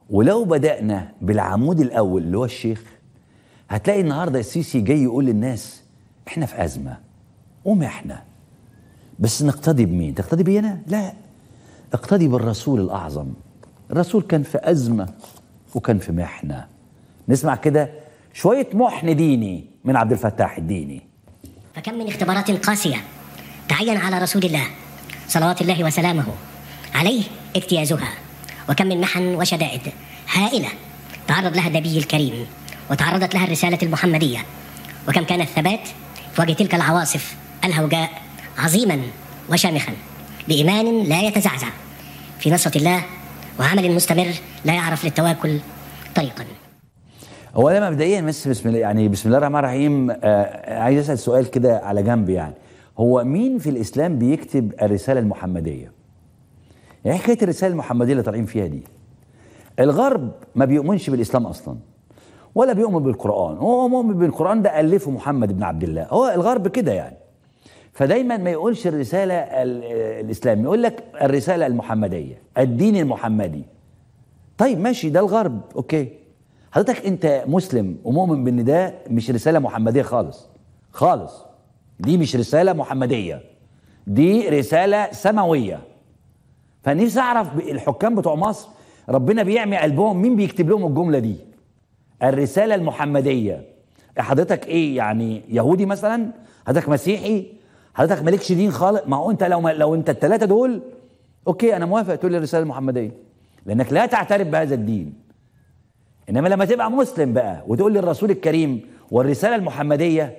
ولو بدأنا بالعمود الأول اللي هو الشيخ هتلاقي النهارده السيسي جاي يقول للناس احنا في أزمة ومحنة بس نقتدي بمين؟ تقتدي بينا؟ لا اقتدي بالرسول الأعظم الرسول كان في أزمة وكان في محنة نسمع كده شوية محن ديني من عبد الفتاح الديني فكم من اختبارات قاسية تعين على رسول الله صلوات الله وسلامه عليه اجتيازها وكم من محن وشدائد هائلة تعرض لها النبي الكريم وتعرضت لها الرسالة المحمدية وكم كان الثبات في وجه تلك العواصف الهوجاء عظيما وشامخا بإيمان لا يتزعزع في نصرة الله وعمل مستمر لا يعرف للتواكل طريقا هو انا مبدئيا بس بسم الله يعني بسم الله الرحمن الرحيم آه عايز اسال سؤال كده على جنب يعني هو مين في الاسلام بيكتب الرساله المحمديه؟ يعني إيه حكايه الرساله المحمديه اللي طالعين فيها دي الغرب ما بيؤمنش بالاسلام اصلا ولا بيؤمن بالقران هو مؤمن بالقران ده الفه محمد بن عبد الله هو الغرب كده يعني فدايما ما يقولش الرساله ال- الاسلام يقول لك الرساله المحمديه الدين المحمدي طيب ماشي ده الغرب اوكي حضرتك انت مسلم ومؤمن بان ده مش رساله محمديه خالص خالص دي مش رساله محمديه دي رساله سماويه فنفسي اعرف ب- الحكام بتوع مصر ربنا بيعمي قلبهم مين بيكتب لهم الجمله دي الرساله المحمديه حضرتك ايه يعني يهودي مثلا حضرتك مسيحي حضرتك مالكش دين خالص ما هو انت لو ما لو انت الثلاثه دول اوكي انا موافق تقول لي الرساله المحمديه لانك لا تعترف بهذا الدين انما لما تبقى مسلم بقى وتقول لي الرسول الكريم والرساله المحمديه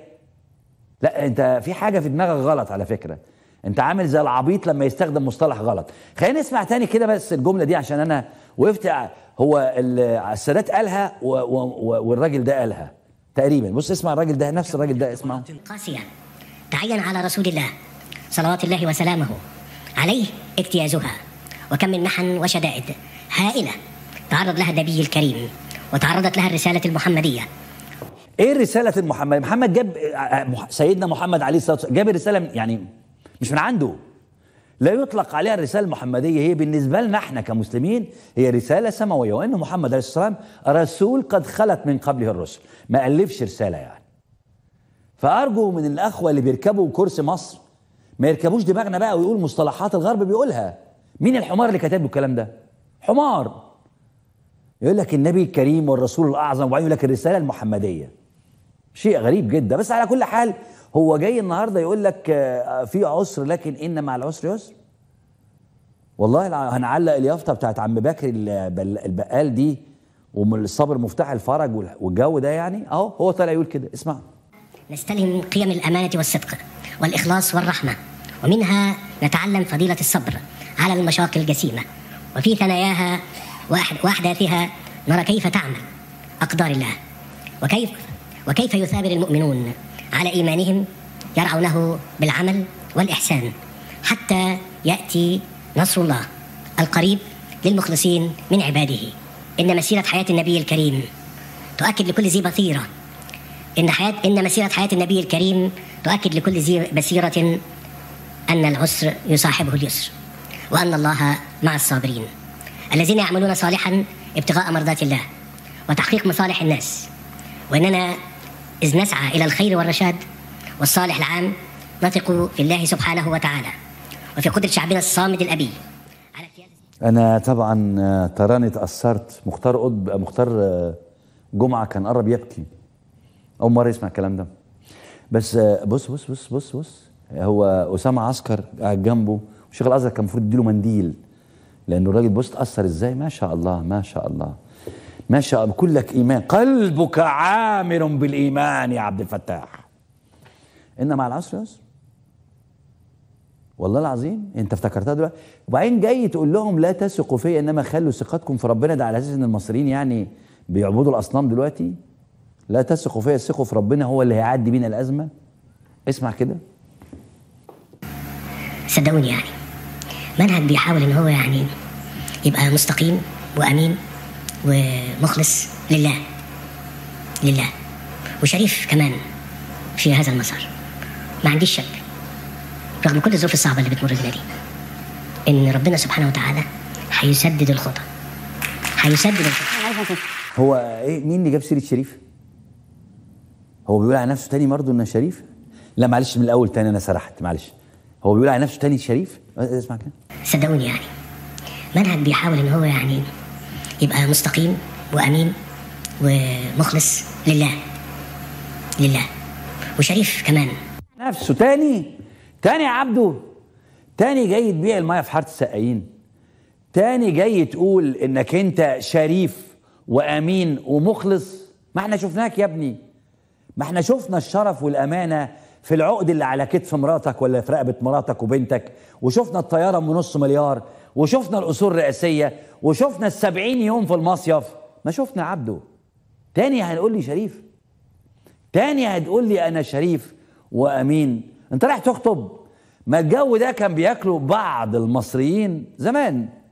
لا انت في حاجه في دماغك غلط على فكره انت عامل زي العبيط لما يستخدم مصطلح غلط خلينا نسمع تاني كده بس الجمله دي عشان انا وقفت ع- هو ال- السادات قالها و- و- و- والراجل ده قالها تقريبا بص اسمع الراجل ده نفس الراجل ده اسمعه قاسية تعين على رسول الله صلوات الله وسلامه عليه اجتيازها وكم من محن وشدائد هائلة تعرض لها النبي الكريم وتعرضت لها الرسالة المحمدية ايه الرساله المحمد محمد جاب آه، مح- سيدنا محمد عليه الصلاه والسلام جاب الرساله من- يعني مش من عنده لا يطلق عليها الرساله المحمديه هي بالنسبه لنا احنا كمسلمين هي رساله سماويه وان محمد عليه الصلاه والسلام رسول قد خلت من قبله الرسل ما الفش رساله يعني فارجو من الاخوه اللي بيركبوا كرسي مصر ما يركبوش دماغنا بقى ويقول مصطلحات الغرب بيقولها مين الحمار اللي كاتب له الكلام ده حمار يقول لك النبي الكريم والرسول الاعظم وبعدين يقول لك الرساله المحمديه شيء غريب جدا بس على كل حال هو جاي النهارده يقول لك آه، في عسر لكن ان مع العسر يسر والله الع- هنعلق اليافطه بتاعت عم بكر البل- البقال دي ومن الصبر مفتاح الفرج وال- والجو ده يعني اهو هو طالع يقول كده اسمع نستلهم قيم الأمانة والصدق والإخلاص والرحمة ومنها نتعلم فضيلة الصبر على المشاق الجسيمة وفي ثناياها وأح- وأحداثها نرى كيف تعمل أقدار الله وكيف وكيف يثابر المؤمنون على إيمانهم يرعونه بالعمل والإحسان حتى يأتي نصر الله القريب للمخلصين من عباده إن مسيرة حياة النبي الكريم تؤكد لكل ذي بصيره إن حياة إن مسيرة حياة النبي الكريم تؤكد لكل ذي بصيرة أن العسر يصاحبه اليسر وأن الله مع الصابرين الذين يعملون صالحا ابتغاء مرضات الله وتحقيق مصالح الناس وإننا إذ نسعى إلى الخير والرشاد والصالح العام نثق في الله سبحانه وتعالى وفي قدرة شعبنا الصامد الأبي على اجتياز انا طبعا آه، تراني اتاثرت مختار قطب مختار آه، جمعه كان قرب يبكي اول مره يسمع الكلام ده بس آه، بص بص بص بص بص هو اسامه عسكر قاعد جنبه وشيخ الازهر كان المفروض يديله منديل لانه الراجل بص اتاثر ازاي ما شاء الله ما شاء الله ما شاء الله كلك ايمان قلبك عامر بالايمان يا عبد الفتاح ان مع العسر يسر والله العظيم انت افتكرتها دلوقتي وبعدين جاي تقول لهم لا تثقوا فيا انما خلوا ثقتكم في ربنا ده على اساس ان المصريين يعني بيعبدوا الاصنام دلوقتي لا تثقوا فيا ثقوا في ربنا هو اللي هيعدي بينا الازمه اسمع كده صدقوني يعني منهج بيحاول ان هو يعني يبقى مستقيم وامين ومخلص لله لله وشريف كمان في هذا المسار ما عنديش شك رغم كل الظروف الصعبه اللي بتمر بنا دي ان ربنا سبحانه وتعالى هيسدد الخطى هيسدد الفرصة. هو ايه مين اللي جاب سيره شريف؟ هو بيقول على نفسه تاني برضه انه شريف؟ لا معلش من الاول تاني انا سرحت معلش هو بيقول على نفسه تاني شريف؟ اسمع كده صدقوني يعني منهج بيحاول ان هو يعني يبقى مستقيم وامين ومخلص لله لله وشريف كمان نفسه تاني تاني يا عبده تاني جاي تبيع الميه في حاره السقايين تاني جاي تقول انك انت شريف وامين ومخلص ما احنا شفناك يا ابني ما احنا شفنا الشرف والامانه في العقد اللي على كتف مراتك ولا في رقبه مراتك وبنتك وشفنا الطياره من نص مليار وشفنا الاصول الرئاسيه وشفنا السبعين يوم في المصيف ما شفنا عبده تاني هنقول لي شريف تاني هتقول لي انا شريف وامين انت رايح تخطب ما الجو ده كان بياكله بعض المصريين زمان